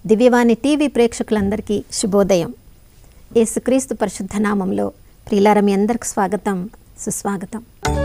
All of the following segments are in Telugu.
దివ్యవాణి టీవీ ప్రేక్షకులందరికీ శుభోదయం యేసుక్రీస్తు పరిశుద్ధ నామంలో ప్రియులార మీ అందరికి స్వాగతం సుస్వాగతం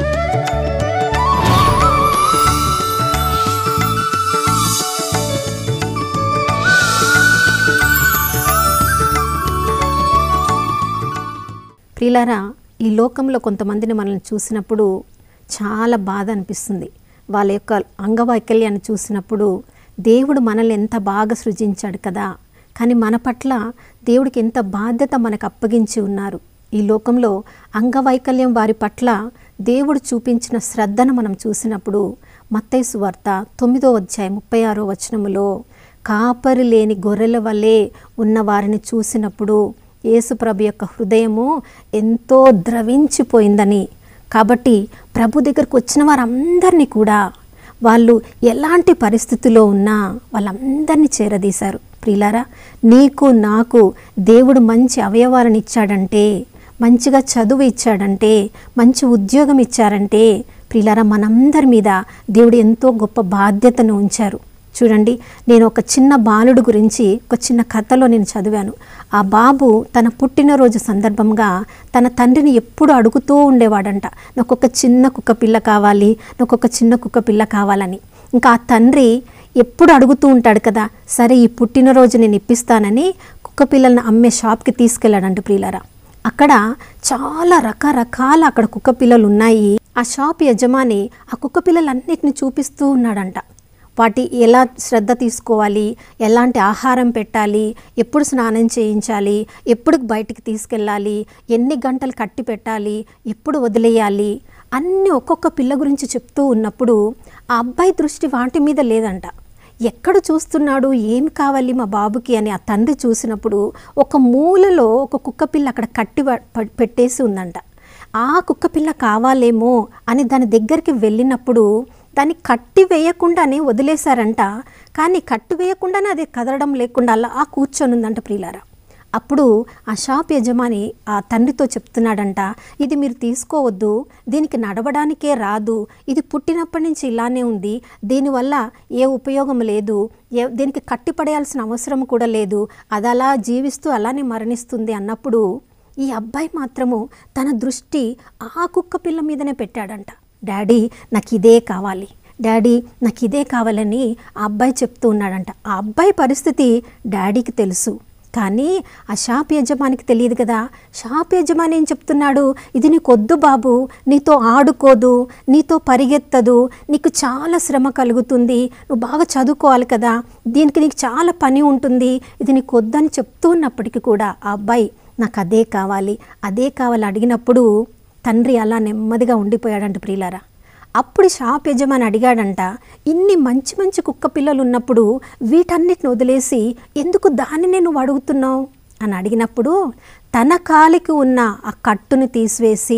ప్రియులారా ఈ లోకంలో కొంతమందిని మనల్ని చూసినప్పుడు చాలా బాధ అనిపిస్తుంది వాళ్ళ యొక్క అంగవైకల్యాన్ని చూసినప్పుడు దేవుడు మనల్ని ఎంత బాగా సృజించాడు కదా కానీ మన పట్ల దేవుడికి ఎంత బాధ్యత మనకు అప్పగించి ఉన్నారు ఈ లోకంలో అంగవైకల్యం వారి పట్ల దేవుడు చూపించిన శ్రద్ధను మనం చూసినప్పుడు మత్తైసు వార్త తొమ్మిదో అధ్యాయం ముప్పై ఆరో వచనములో కాపరి లేని గొర్రెల వలె ఉన్న వారిని చూసినప్పుడు యేసుప్రభు యొక్క హృదయము ఎంతో ద్రవించిపోయిందని కాబట్టి ప్రభు దగ్గరకు వచ్చిన వారందరినీ కూడా వాళ్ళు ఎలాంటి పరిస్థితిలో ఉన్నా వాళ్ళందరినీ చేరదీశారు ప్రియులారా నీకు నాకు దేవుడు మంచి అవయవాలను ఇచ్చాడంటే మంచిగా చదువు ఇచ్చాడంటే మంచి ఉద్యోగం ఇచ్చారంటే ప్రియులారా మనందరి మీద దేవుడు ఎంతో గొప్ప బాధ్యతను ఉంచారు చూడండి నేను ఒక చిన్న బాలుడు గురించి ఒక చిన్న కథలో నేను చదివాను ఆ బాబు తన పుట్టినరోజు సందర్భంగా తన తండ్రిని ఎప్పుడు అడుగుతూ ఉండేవాడంట నాకు ఒక చిన్న కుక్క పిల్ల కావాలి నాకు ఒక చిన్న కుక్క పిల్ల కావాలని ఇంకా ఆ తండ్రి ఎప్పుడు అడుగుతూ ఉంటాడు కదా సరే ఈ పుట్టినరోజు నేను ఇప్పిస్తానని కుక్క పిల్లల్ని అమ్మే షాప్కి తీసుకెళ్ళాడంట ప్రియులరా అక్కడ చాలా రకరకాల అక్కడ కుక్క పిల్లలు ఉన్నాయి ఆ షాప్ యజమాని ఆ కుక్క పిల్లలన్నిటిని చూపిస్తూ ఉన్నాడంట వాటి ఎలా శ్రద్ధ తీసుకోవాలి ఎలాంటి ఆహారం పెట్టాలి ఎప్పుడు స్నానం చేయించాలి ఎప్పుడు బయటికి తీసుకెళ్ళాలి ఎన్ని గంటలు కట్టి పెట్టాలి ఎప్పుడు వదిలేయాలి అన్నీ ఒక్కొక్క పిల్ల గురించి చెప్తూ ఉన్నప్పుడు ఆ అబ్బాయి దృష్టి వాటి మీద లేదంట ఎక్కడ చూస్తున్నాడు ఏమి కావాలి మా బాబుకి అని ఆ తండ్రి చూసినప్పుడు ఒక మూలలో ఒక కుక్క పిల్ల అక్కడ కట్టి ప- ప- పెట్టేసి ఉందంట ఆ కుక్క పిల్ల కావాలేమో అని దాని దగ్గరికి వెళ్ళినప్పుడు దాన్ని కట్టి వేయకుండానే వదిలేశారంట కానీ కట్టి వేయకుండానే అది కదలడం లేకుండా అలా ఆ కూర్చొని ఉందంట ప్రియులారా అప్పుడు ఆ షాప్ యజమాని ఆ తండ్రితో చెప్తున్నాడంట ఇది మీరు తీసుకోవద్దు దీనికి నడవడానికే రాదు ఇది పుట్టినప్పటి నుంచి ఇలానే ఉంది దీనివల్ల ఏ ఉపయోగం లేదు ఏ దీనికి కట్టిపడేయాల్సిన అవసరం కూడా లేదు అది అలా జీవిస్తూ అలానే మరణిస్తుంది అన్నప్పుడు ఈ అబ్బాయి మాత్రము తన దృష్టి ఆ కుక్క పిల్ల మీదనే పెట్టాడంట డాడీ నాకు ఇదే కావాలి డాడీ నాకు ఇదే కావాలని ఆ అబ్బాయి చెప్తూ ఉన్నాడంట ఆ అబ్బాయి పరిస్థితి డాడీకి తెలుసు కానీ ఆ షాప్ యజమానికి తెలియదు కదా షాప్ యజమాని ఏం చెప్తున్నాడు ఇది నీకు వద్దు బాబు నీతో ఆడుకోదు నీతో పరిగెత్తదు నీకు చాలా శ్రమ కలుగుతుంది నువ్వు బాగా చదువుకోవాలి కదా దీనికి నీకు చాలా పని ఉంటుంది ఇది నీకు వద్దని చెప్తూ ఉన్నప్పటికీ కూడా ఆ అబ్బాయి నాకు అదే కావాలి అదే కావాలి అడిగినప్పుడు తండ్రి అలా నెమ్మదిగా ఉండిపోయాడంట ప్రియులారా అప్పుడు షాప్ యజమాని అడిగాడంట ఇన్ని మంచి మంచి కుక్క పిల్లలు ఉన్నప్పుడు వీటన్నిటిని వదిలేసి ఎందుకు దానినే నువ్వు అడుగుతున్నావు అని అడిగినప్పుడు తన కాలికి ఉన్న ఆ కట్టుని తీసివేసి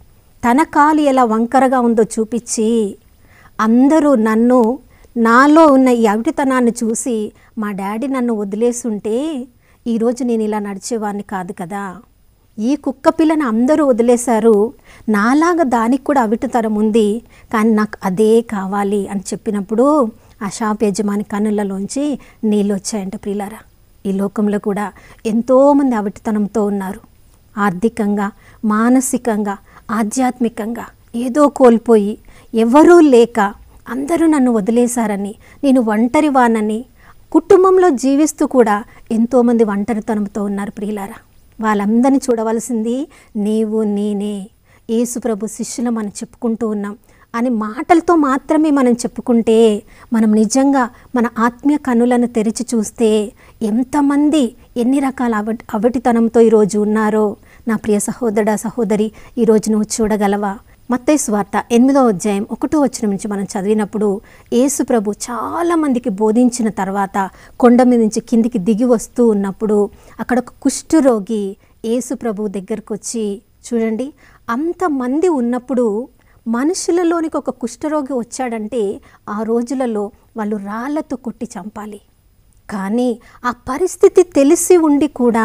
తన కాలు ఎలా వంకరగా ఉందో చూపించి అందరూ నన్ను నాలో ఉన్న ఈ అవిటితనాన్ని చూసి మా డాడీ నన్ను వదిలేసుంటే ఈరోజు నేను ఇలా నడిచేవాడిని కాదు కదా ఈ కుక్క పిల్లని అందరూ వదిలేశారు నాలాగా దానికి కూడా అవిటితరం ఉంది కానీ నాకు అదే కావాలి అని చెప్పినప్పుడు ఆ షాప్ యజమాని కన్నులలోంచి నీళ్ళు వచ్చాయంట ప్రియులారా ఈ లోకంలో కూడా ఎంతోమంది అవిటితనంతో ఉన్నారు ఆర్థికంగా మానసికంగా ఆధ్యాత్మికంగా ఏదో కోల్పోయి ఎవరూ లేక అందరూ నన్ను వదిలేశారని నేను ఒంటరి వానని కుటుంబంలో జీవిస్తూ కూడా ఎంతోమంది ఒంటరితనంతో ఉన్నారు ప్రియులారా వాళ్ళందరినీ చూడవలసింది నీవు నేనే యేసుప్రభు శిష్యులు మనం చెప్పుకుంటూ ఉన్నాం అని మాటలతో మాత్రమే మనం చెప్పుకుంటే మనం నిజంగా మన ఆత్మీయ కనులను తెరిచి చూస్తే ఎంతమంది ఎన్ని రకాల అవటి అవటితనంతో ఈరోజు ఉన్నారో నా ప్రియ సహోదర సహోదరి ఈరోజు నువ్వు చూడగలవా మత్తయి స్వార్త ఎనిమిదో అధ్యాయం ఒకటో వచ్చిన నుంచి మనం చదివినప్పుడు యేసు ప్రభు చాలా మందికి బోధించిన తర్వాత కొండ మీద నుంచి కిందికి దిగి వస్తూ ఉన్నప్పుడు అక్కడ ఒక కుష్ఠరోగి యేసు ప్రభు దగ్గరకు వచ్చి చూడండి అంతమంది ఉన్నప్పుడు మనుషులలోనికి ఒక కుష్ఠరోగి వచ్చాడంటే ఆ రోజులలో వాళ్ళు రాళ్లతో కొట్టి చంపాలి కానీ ఆ పరిస్థితి తెలిసి ఉండి కూడా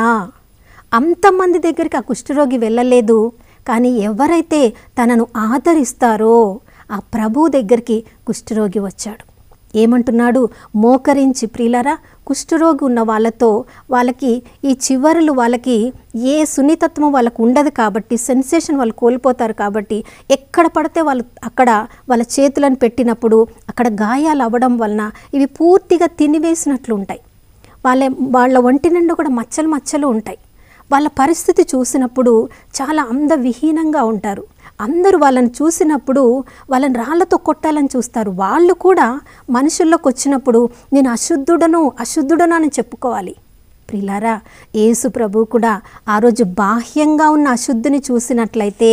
అంతమంది దగ్గరికి ఆ కుష్ఠరోగి వెళ్ళలేదు కానీ ఎవరైతే తనను ఆదరిస్తారో ఆ ప్రభు దగ్గరికి కుష్ఠరోగి వచ్చాడు ఏమంటున్నాడు మోకరించి ప్రియులరా కుష్ఠరోగి ఉన్న వాళ్ళతో వాళ్ళకి ఈ చివరలు వాళ్ళకి ఏ సున్నితత్వం వాళ్ళకు ఉండదు కాబట్టి సెన్సేషన్ వాళ్ళు కోల్పోతారు కాబట్టి ఎక్కడ పడితే వాళ్ళు అక్కడ వాళ్ళ చేతులను పెట్టినప్పుడు అక్కడ గాయాలు అవ్వడం వలన ఇవి పూర్తిగా తినివేసినట్లు ఉంటాయి వాళ్ళ వాళ్ళ ఒంటి నిండా కూడా మచ్చలు మచ్చలు ఉంటాయి వాళ్ళ పరిస్థితి చూసినప్పుడు చాలా అందవిహీనంగా ఉంటారు అందరూ వాళ్ళని చూసినప్పుడు వాళ్ళని రాళ్ళతో కొట్టాలని చూస్తారు వాళ్ళు కూడా మనుషుల్లోకి వచ్చినప్పుడు నేను అశుద్ధుడను అశుద్ధుడను అని చెప్పుకోవాలి ప్రిలారా యేసు ప్రభు కూడా ఆ రోజు బాహ్యంగా ఉన్న అశుద్ధిని చూసినట్లయితే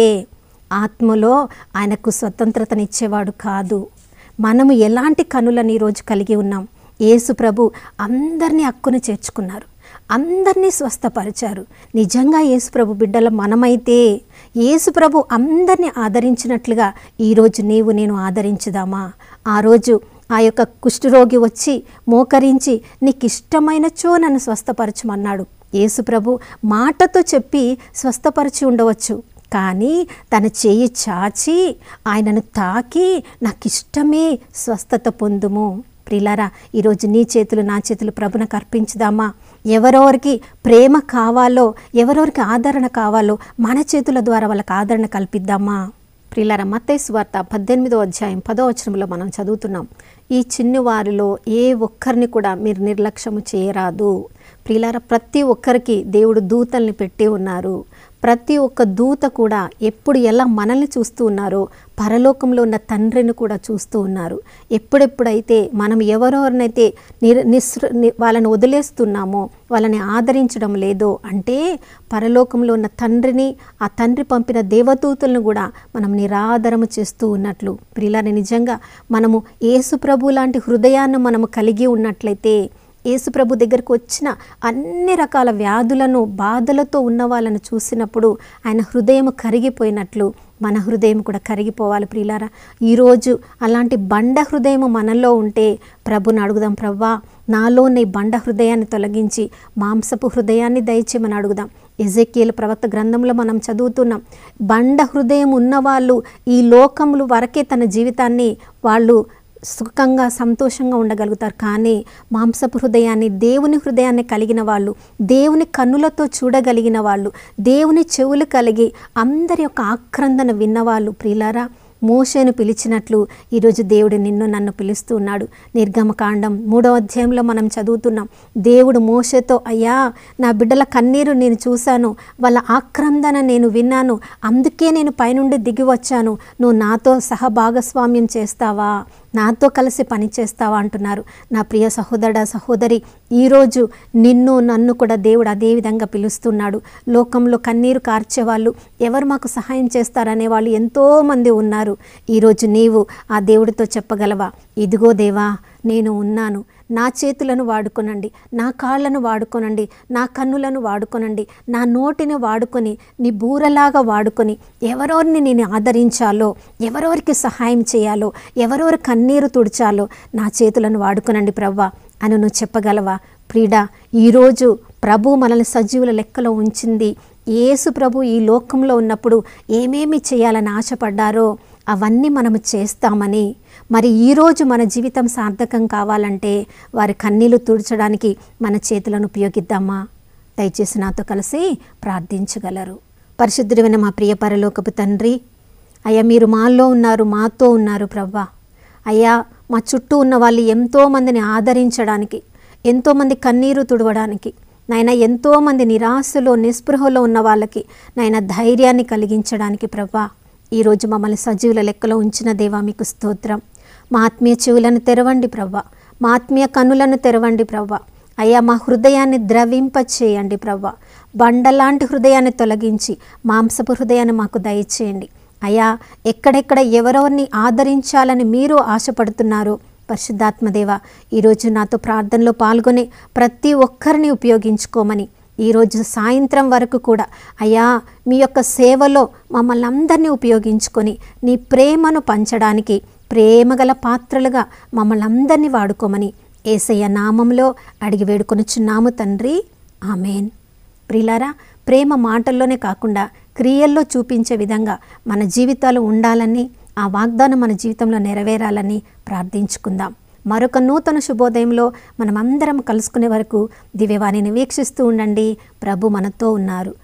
ఆత్మలో ఆయనకు స్వతంత్రతనిచ్చేవాడు కాదు మనము ఎలాంటి కనులను ఈరోజు కలిగి ఉన్నాం యేసు ప్రభు అందరినీ హక్కును చేర్చుకున్నారు అందరినీ స్వస్థపరిచారు నిజంగా యేసుప్రభు బిడ్డల మనమైతే యేసుప్రభు అందరినీ ఆదరించినట్లుగా ఈరోజు నీవు నేను ఆదరించుదామా ఆ రోజు ఆ యొక్క కుష్ఠరోగి వచ్చి మోకరించి నీకు ఇష్టమైనచో నన్ను స్వస్థపరచమన్నాడు యేసుప్రభు మాటతో చెప్పి స్వస్థపరిచి ఉండవచ్చు కానీ తన చేయి చాచి ఆయనను తాకి నాకు ఇష్టమే స్వస్థత పొందుము ప్రిలారా ఈరోజు నీ చేతులు నా చేతులు ప్రభునకు అర్పించుదామా ఎవరెవరికి ప్రేమ కావాలో ఎవరెవరికి ఆదరణ కావాలో మన చేతుల ద్వారా వాళ్ళకి ఆదరణ కల్పిద్దామా ప్రిలారా మత్తైసు వార్త పద్దెనిమిదో అధ్యాయం పదో వచనంలో మనం చదువుతున్నాం ఈ చిన్ని వారిలో ఏ ఒక్కరిని కూడా మీరు నిర్లక్ష్యము చేయరాదు ప్రిలార ప్రతి ఒక్కరికి దేవుడు దూతల్ని పెట్టి ఉన్నారు ప్రతి ఒక్క దూత కూడా ఎప్పుడు ఎలా మనల్ని చూస్తూ ఉన్నారో పరలోకంలో ఉన్న తండ్రిని కూడా చూస్తూ ఉన్నారు ఎప్పుడెప్పుడైతే మనం ఎవరెవరినైతే నిర్ నిస్ర ని- వాళ్ళని వదిలేస్తున్నామో వాళ్ళని ఆదరించడం లేదో అంటే పరలోకంలో ఉన్న తండ్రిని ఆ తండ్రి పంపిన దేవదూతలను కూడా మనం నిరాదరము చేస్తూ ఉన్నట్లు ప్రియులాని నిజంగా మనము యేసు ప్రభు లాంటి హృదయాన్ని మనము కలిగి ఉన్నట్లయితే యేసుప్రభు దగ్గరకు వచ్చిన అన్ని రకాల వ్యాధులను బాధలతో ఉన్న వాళ్ళను చూసినప్పుడు ఆయన హృదయం కరిగిపోయినట్లు మన హృదయం కూడా కరిగిపోవాలి ప్రియులారా ఈరోజు అలాంటి బండ హృదయం మనలో ఉంటే ప్రభుని అడుగుదాం ప్రవ్వా నాలో నీ బండ హృదయాన్ని తొలగించి మాంసపు హృదయాన్ని దయచేయమని అడుగుదాం ఎజెకియల్ ప్రవక్త గ్రంథంలో మనం చదువుతున్నాం బండ హృదయం ఉన్నవాళ్ళు ఈ లోకములు వరకే తన జీవితాన్ని వాళ్ళు సుఖంగా సంతోషంగా ఉండగలుగుతారు కానీ మాంసపు హృదయాన్ని దేవుని హృదయాన్ని కలిగిన వాళ్ళు దేవుని కన్నులతో చూడగలిగిన వాళ్ళు దేవుని చెవులు కలిగి అందరి యొక్క ఆక్రందన విన్నవాళ్ళు ప్రియులారా మోషేను పిలిచినట్లు ఈరోజు దేవుడు నిన్ను నన్ను పిలుస్తూ ఉన్నాడు నిర్గమకాండం మూడో అధ్యాయంలో మనం చదువుతున్నాం దేవుడు మోషేతో అయ్యా నా బిడ్డల కన్నీరు నేను చూశాను వాళ్ళ ఆక్రందన నేను విన్నాను అందుకే నేను పైనుండి దిగి వచ్చాను నువ్వు నాతో సహభాగస్వామ్యం చేస్తావా నాతో కలిసి పని చేస్తావా అంటున్నారు నా ప్రియ సహోదర సహోదరి ఈరోజు నిన్ను నన్ను కూడా దేవుడు అదే విధంగా పిలుస్తున్నాడు లోకంలో కన్నీరు కార్చేవాళ్ళు ఎవరు మాకు సహాయం చేస్తారనే వాళ్ళు ఎంతోమంది ఉన్నారు ఈరోజు నీవు ఆ దేవుడితో చెప్పగలవా ఇదిగో దేవా నేను ఉన్నాను నా చేతులను వాడుకొనండి నా కాళ్ళను వాడుకొనండి నా కన్నులను వాడుకొనండి నా నోటిని వాడుకొని నీ బూరలాగా వాడుకొని ఎవరెవరిని నేను ఆదరించాలో ఎవరెవరికి సహాయం చేయాలో ఎవరెవరి కన్నీరు తుడిచాలో నా చేతులను వాడుకొనండి ప్రవ్వా అని నువ్వు చెప్పగలవా ప్రీడా ఈరోజు ప్రభు మనల్ని సజీవుల లెక్కలో ఉంచింది యేసు ప్రభు ఈ లోకంలో ఉన్నప్పుడు ఏమేమి చేయాలని ఆశపడ్డారో అవన్నీ మనము చేస్తామని మరి ఈరోజు మన జీవితం సార్థకం కావాలంటే వారి కన్నీళ్లు తుడచడానికి మన చేతులను ఉపయోగిద్దామా దయచేసి నాతో కలిసి ప్రార్థించగలరు పరిశుద్ధుడైన మా ప్రియ పరలోకపు తండ్రి అయ్యా మీరు మాలో ఉన్నారు మాతో ఉన్నారు ప్రవ్వా అయ్యా మా చుట్టూ ఉన్న వాళ్ళు ఎంతోమందిని ఆదరించడానికి ఎంతోమంది కన్నీరు తుడవడానికి నాయన ఎంతోమంది నిరాశలో నిస్పృహలో ఉన్న వాళ్ళకి నాయన ధైర్యాన్ని కలిగించడానికి ప్రవ్వా ఈరోజు మమ్మల్ని సజీవుల లెక్కలో ఉంచిన దేవా మీకు స్తోత్రం మా ఆత్మీయ చెవులను తెరవండి ప్రవ్వా మా ఆత్మీయ కన్నులను తెరవండి ప్రవ్వా అయ్యా మా హృదయాన్ని ద్రవింప చేయండి ప్రవ్వా బండలాంటి హృదయాన్ని తొలగించి మాంసపు హృదయాన్ని మాకు దయచేయండి అయ్యా ఎక్కడెక్కడ ఎవరెవరిని ఆదరించాలని మీరు ఆశపడుతున్నారో పరిశుద్ధాత్మదేవ ఈరోజు నాతో ప్రార్థనలో పాల్గొనే ప్రతి ఒక్కరిని ఉపయోగించుకోమని ఈరోజు సాయంత్రం వరకు కూడా అయ్యా మీ యొక్క సేవలో మమ్మల్ని అందరినీ ఉపయోగించుకొని నీ ప్రేమను పంచడానికి ప్రేమగల పాత్రలుగా మమ్మల్ని అందరినీ వాడుకోమని ఏసయ్య నామంలో అడిగి వేడుకొనుచున్నాము తండ్రి ఆమెన్ ప్రిలారా ప్రేమ మాటల్లోనే కాకుండా క్రియల్లో చూపించే విధంగా మన జీవితాలు ఉండాలని ఆ వాగ్దానం మన జీవితంలో నెరవేరాలని ప్రార్థించుకుందాం మరొక నూతన శుభోదయంలో మనమందరం కలుసుకునే వరకు దివ్యవాణిని వీక్షిస్తూ ఉండండి ప్రభు మనతో ఉన్నారు